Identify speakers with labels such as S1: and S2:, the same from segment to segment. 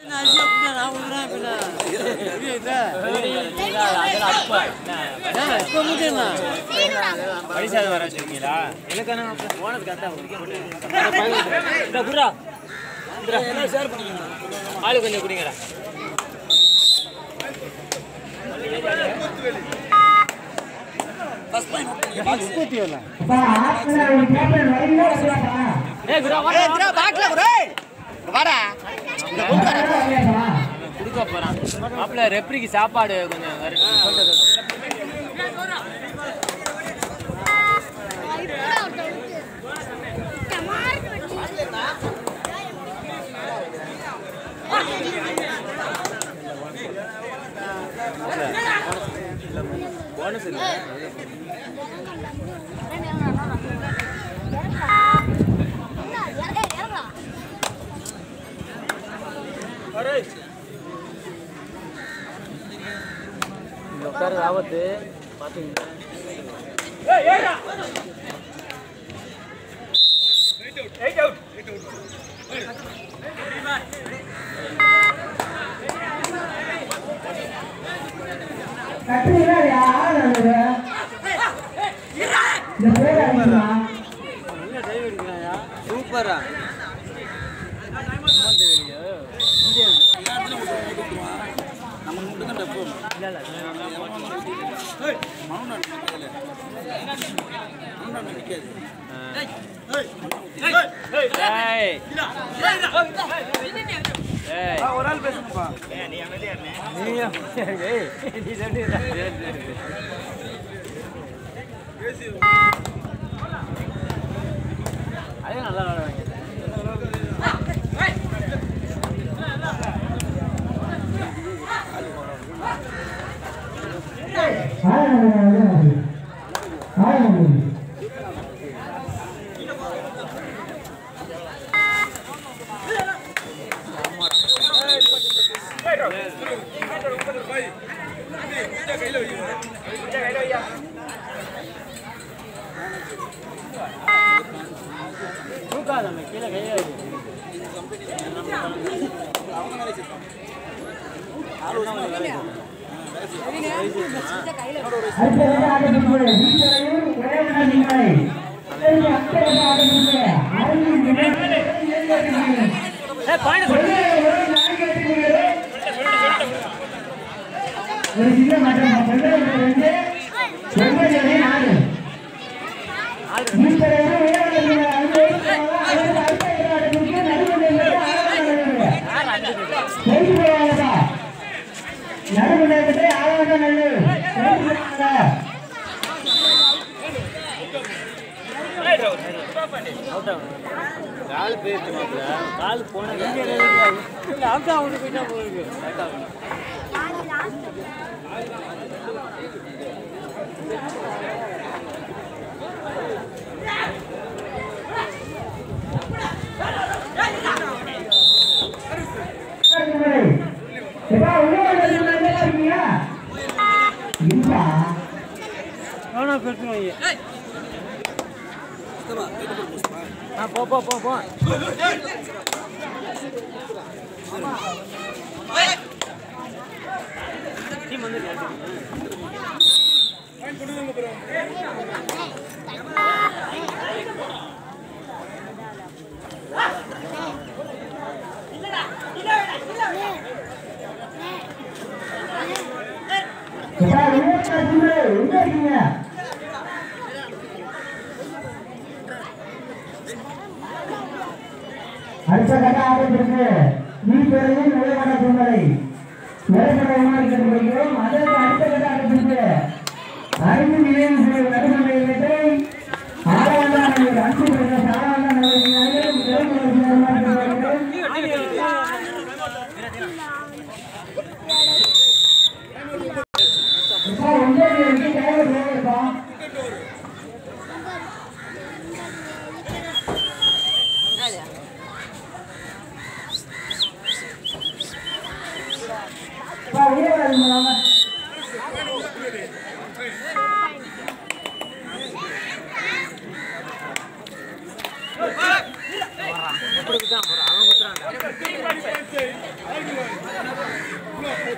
S1: பைசா வர வச்சிருக்கீங்களா எனக்கான போனது கரெக்டா குடுறா ஆளு கொஞ்சம் குடிங்கடா ஏய் குரா வாடா கொடுக்க போறான் மாப்பிள்ள ரெப்ரிக்கு சாப்பாடு கொஞ்சம் வரு- போனஸ் இல்ல இந்த உட்காரு ஆபத்து பாத்துங்க சூப்பரா ஒரு ஆள் பேசுங்கப்பா அதே நல்லா விளாடுவாங்க தூக்காத நம்ம கீழே கையை வை. ஏய், பாயிண்ட் சொல்லு.
S2: ஒரு சின்ன மாற்றம் ரெண்டு ஒன்பது நாலு
S1: கால் போயிடுச்சு மாப்பிள்ள கால் போன அவுட் ஆகுது போயிட்டா போயிருக்கு எவ்வளோ பிரச்சனை ஆ போ போ போ போ டீம் வந்து
S2: எங்க இருக்கீங்க அடுத்த கட்ட ஆட்டத்திற்கு நீ பெறும் நிலையான சூழ்நிலை நிலைப்பட விமானிக்க முடியும் அதற்கு அடுத்த கட்ட ஆட்டத்திற்கு ஐந்து நிலையம் செய்ய நடுமன்ற இடத்தை ஆறாவதான அஞ்சு பிரதேச ஆறாவதான
S1: எப்படி குத்தான் போறான் அவன் குத்துறான்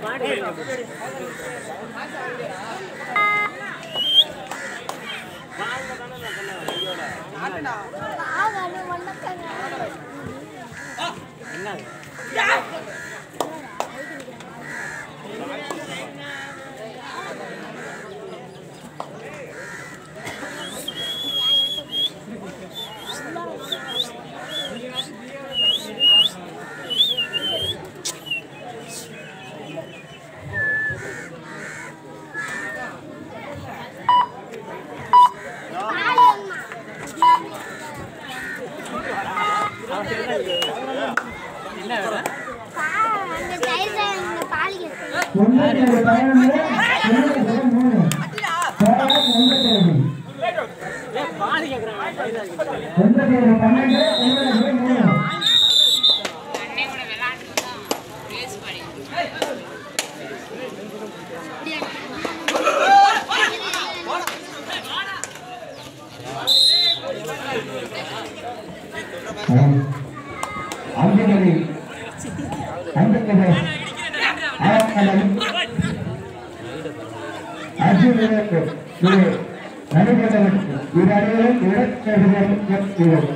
S3: அந்த தயிர் இந்த பாலிகை
S2: தொண்ணூத்தி ஏழு பதினொன்று தொண்ணூத்தி ஏழு மூணு சேலம் எண்பத்தி ஏழு
S1: பாடி கேட்குறாங்க
S2: எண்பத்தி ஏழு பன்னெண்டு தொண்ணூத்தி ஏழு மூணு அஞ்சலி அஞ்சலி ஆவணம் அர்ஜுனனுக்கு இது நடுவர்களுக்கு இது அனைவரும் இடச்செடுதல்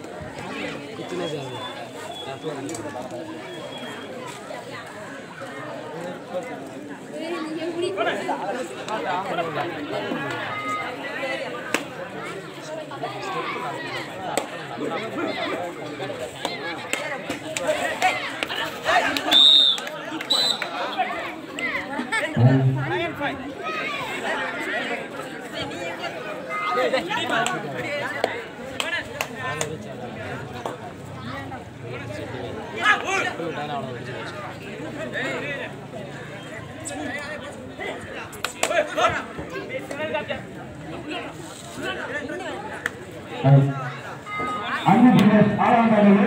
S2: அஞ்சு ஆறாம்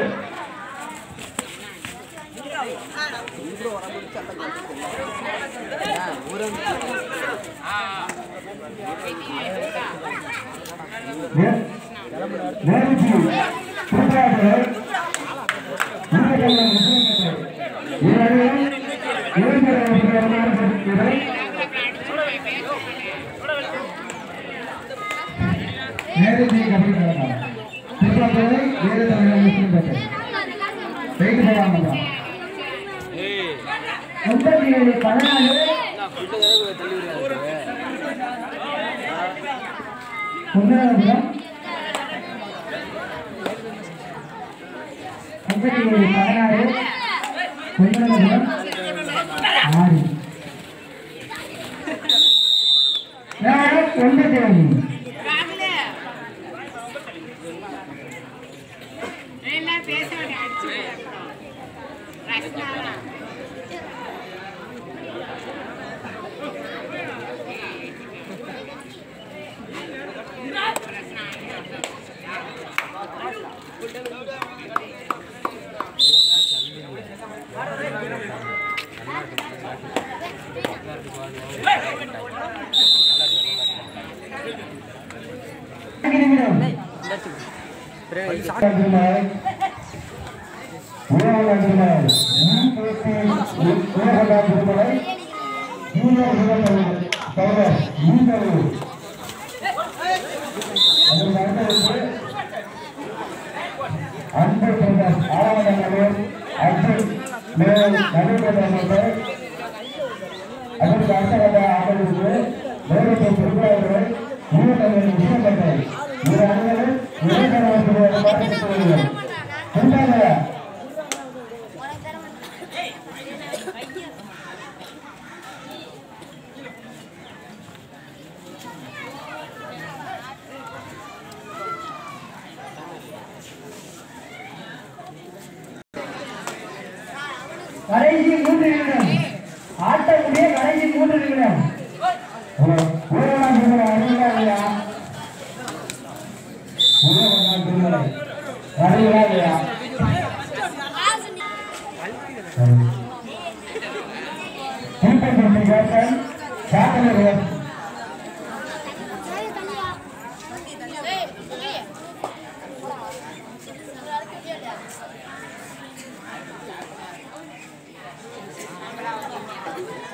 S2: நேருஜி திருப்பாளர் நேருஜி கபில் திருப்பாளரை வேறு தமிழக வெயிட் பண்ணாமல் எண்பத்தி ஏழு பதினாலு ஒன்றாவது எண்பத்தி ஏழு பதினாறு ஒன்றாவது ஆறு நேரம் எண்பத்தி ஏழு
S4: எல்லாம் பேச வேண்டிய அடிச்சு ரஷ்னாலாம்
S2: அன்பு பிரதர் ஆராதனை அர்ஜுன் மேல் நடுவர் அதற்கு அடுத்த ஆதரவு நேரத்தை பொறுப்பாளர்கள் மூலத்தமிழ் விஷயப்பட்டது இரு அணிகளும் இளைஞர்கள் பார்த்துக் கொண்டாங்க கடைசி மூன்று நிமிடம் ஆட்டக்கூடிய கடைசி மூன்று நிமிடம் ஊரகம் திருமலை அறிவிலா இல்லையா ஊரகம் திருமலை அறிவிலா இல்லையா திருப்பதி கேப்டன் கேப்டன்
S3: ஏய்